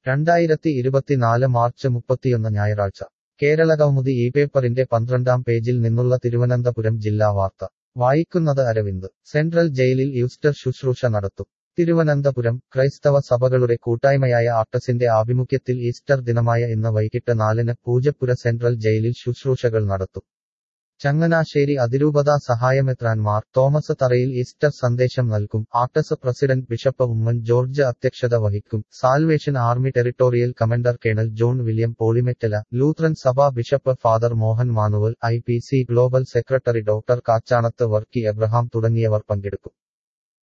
രണ്ടായിരത്തി ഇരുപത്തിനാല് മാർച്ച് മുപ്പത്തിയൊന്ന് ഞായറാഴ്ച കേരള കൗമുദി ഈ പേപ്പറിന്റെ പന്ത്രണ്ടാം പേജിൽ നിന്നുള്ള തിരുവനന്തപുരം ജില്ലാ വാർത്ത വായിക്കുന്നത് അരവിന്ദ് സെൻട്രൽ ജയിലിൽ ഈസ്റ്റർ ശുശ്രൂഷ നടത്തും തിരുവനന്തപുരം ക്രൈസ്തവ സഭകളുടെ കൂട്ടായ്മയായ ആർട്ടസിന്റെ ആഭിമുഖ്യത്തിൽ ഈസ്റ്റർ ദിനമായ ഇന്ന് വൈകിട്ട് നാലിന് പൂജപ്പുര സെൻട്രൽ ജയിലിൽ ശുശ്രൂഷകൾ നടത്തും ചങ്ങനാശ്ശേരി അതിരൂപതാ സഹായമെത്രാൻമാർ തോമസ് തറയിൽ ഈസ്റ്റർ സന്ദേശം നൽകും ആർട്ടസ് പ്രസിഡന്റ് ബിഷപ്പ് ഉമ്മൻ ജോർജ് അധ്യക്ഷത വഹിക്കും Salvation Army territorial commander colonel John William പോളിമെറ്റല ലൂത്രൻ സഭ bishop father Mohan Manuel I P C global secretary doctor Kachanath Varkey Abraham തുടങ്ങിയവർ പങ്കെടുക്കും